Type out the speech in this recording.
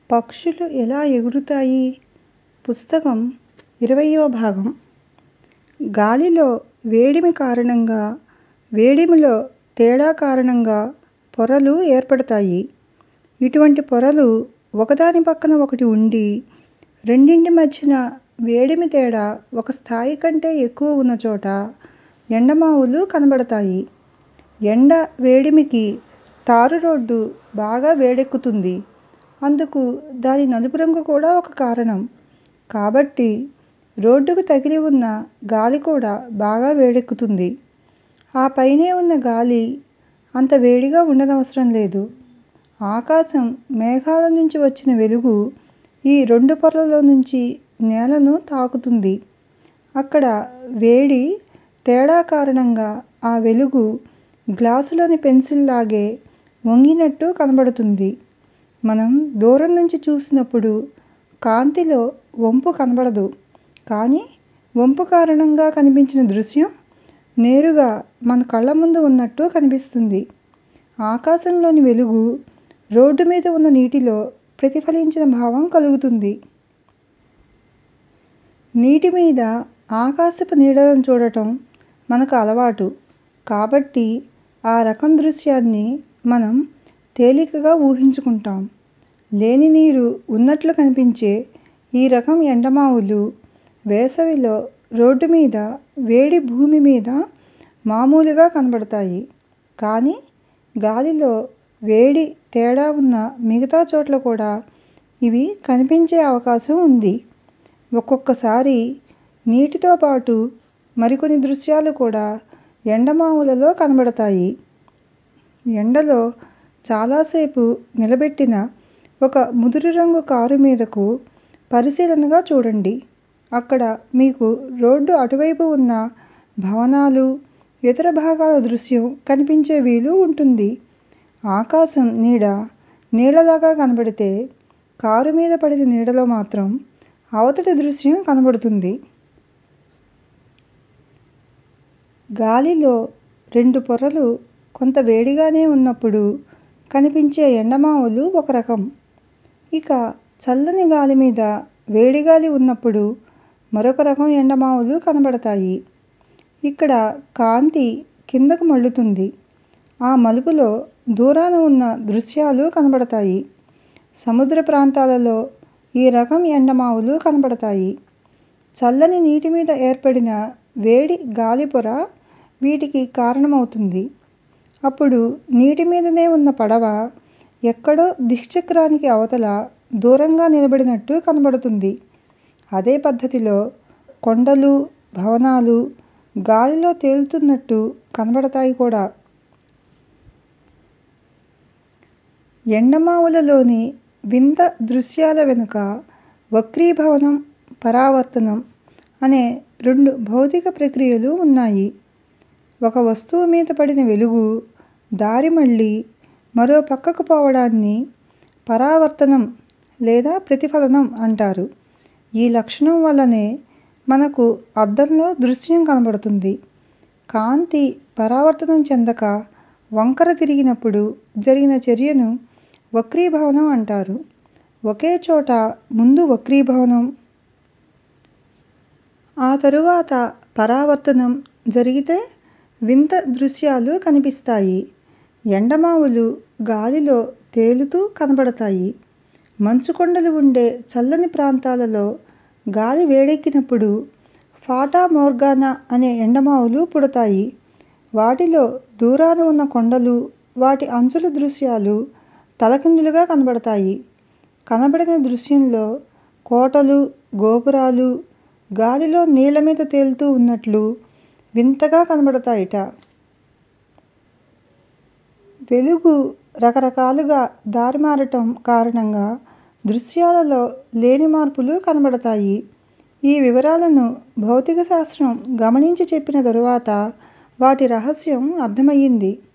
పక్షులు ఎలా ఎగురుతాయి పుస్తకం ఇరవయో భాగం గాలిలో వేడిమి కారణంగా వేడిమిలో తేడా కారణంగా పొరలు ఏర్పడతాయి ఇటువంటి పొరలు ఒకదాని పక్కన ఒకటి ఉండి రెండింటి మధ్యన వేడిమి తేడా ఒక స్థాయి కంటే ఎక్కువ ఉన్న చోట ఎండమావులు కనబడతాయి ఎండ వేడిమికి తారు రోడ్డు బాగా వేడెక్కుతుంది అందుకు దాని నలుపు రంగు కూడా ఒక కారణం కాబట్టి రోడ్డుకు తగిలి ఉన్న గాలి కూడా బాగా వేడెక్కుతుంది ఆ పైనే ఉన్న గాలి అంత వేడిగా ఉండనవసరం లేదు ఆకాశం మేఘాల నుంచి వచ్చిన వెలుగు ఈ రెండు పొరలలో నుంచి నేలను తాకుతుంది అక్కడ వేడి తేడా కారణంగా ఆ వెలుగు గ్లాసులోని పెన్సిల్ లాగే వంగినట్టు కనబడుతుంది మనం దూరం నుంచి చూసినప్పుడు కాంతిలో వంపు కనబడదు కానీ వంపు కారణంగా కనిపించిన దృశ్యం నేరుగా మన కళ్ళ ముందు ఉన్నట్టు కనిపిస్తుంది ఆకాశంలోని వెలుగు రోడ్డు మీద ఉన్న నీటిలో ప్రతిఫలించిన భావం కలుగుతుంది నీటి మీద ఆకాశపు నీడలను చూడటం మనకు అలవాటు కాబట్టి ఆ రకం దృశ్యాన్ని మనం తేలికగా ఊహించుకుంటాం లేని నీరు ఉన్నట్లు కనిపించే ఈ రకం ఎండమావులు వేసవిలో రోడ్డు మీద వేడి భూమి మీద మామూలుగా కనబడతాయి కానీ గాలిలో వేడి తేడా ఉన్న మిగతా చోట్ల కూడా ఇవి కనిపించే అవకాశం ఉంది ఒక్కొక్కసారి నీటితో పాటు మరికొన్ని దృశ్యాలు కూడా ఎండమావులలో కనబడతాయి ఎండలో చాలాసేపు నిలబెట్టిన ఒక ముదురు రంగు కారు మీదకు పరిశీలనగా చూడండి అక్కడ మీకు రోడ్డు అటువైపు ఉన్న భవనాలు ఇతర భాగాల దృశ్యం కనిపించే వీలు ఉంటుంది ఆకాశం నీడ నీడలాగా కనబడితే కారు మీద పడిన నీడలో మాత్రం అవతలి దృశ్యం కనబడుతుంది గాలిలో రెండు పొరలు కొంత వేడిగానే ఉన్నప్పుడు కనిపించే ఎండమావులు ఒక రకం ఇక చల్లని గాలి మీద వేడి గాలి ఉన్నప్పుడు మరొక రకం ఎండమావులు కనబడతాయి ఇక్కడ కాంతి కిందకు మళ్ళుతుంది ఆ మలుపులో దూరాన ఉన్న దృశ్యాలు కనబడతాయి సముద్ర ప్రాంతాలలో ఈ రకం ఎండమావులు కనబడతాయి చల్లని నీటి మీద ఏర్పడిన వేడి గాలి పొర వీటికి కారణమవుతుంది అప్పుడు నీటి మీదనే ఉన్న పడవ ఎక్కడో దిక్చక్రానికి అవతల దూరంగా నిలబడినట్టు కనబడుతుంది అదే పద్ధతిలో కొండలు భవనాలు గాలిలో తేలుతున్నట్టు కనబడతాయి కూడా ఎండమావులలోని వింత దృశ్యాల వెనుక వక్రీభవనం పరావర్తనం అనే రెండు భౌతిక ప్రక్రియలు ఉన్నాయి ఒక వస్తువు మీద పడిన వెలుగు దారి మళ్ళి మరో పక్కకు పోవడాన్ని పరావర్తనం లేదా ప్రతిఫలనం అంటారు ఈ లక్షణం వల్లనే మనకు అద్దంలో దృశ్యం కనబడుతుంది కాంతి పరావర్తనం చెందక వంకర తిరిగినప్పుడు జరిగిన చర్యను వక్రీభవనం అంటారు ఒకే చోట ముందు వక్రీభవనం ఆ తరువాత పరావర్తనం జరిగితే వింత దృశ్యాలు కనిపిస్తాయి ఎండమావులు గాలిలో తేలుతూ కనబడతాయి మంచుకొండలు ఉండే చల్లని ప్రాంతాలలో గాలి వేడెక్కినప్పుడు ఫాటా మోర్గానా అనే ఎండమావులు పుడతాయి వాటిలో దూరాన ఉన్న కొండలు వాటి అంచుల దృశ్యాలు తలకిందులుగా కనబడతాయి కనబడిన దృశ్యంలో కోటలు గోపురాలు గాలిలో నీళ్ళ మీద తేలుతూ ఉన్నట్లు వింతగా కనబడతాయిట వెలుగు రకరకాలుగా దారి మారటం కారణంగా దృశ్యాలలో లేని మార్పులు కనబడతాయి ఈ వివరాలను భౌతిక శాస్త్రం గమనించి చెప్పిన తరువాత వాటి రహస్యం అర్థమయ్యింది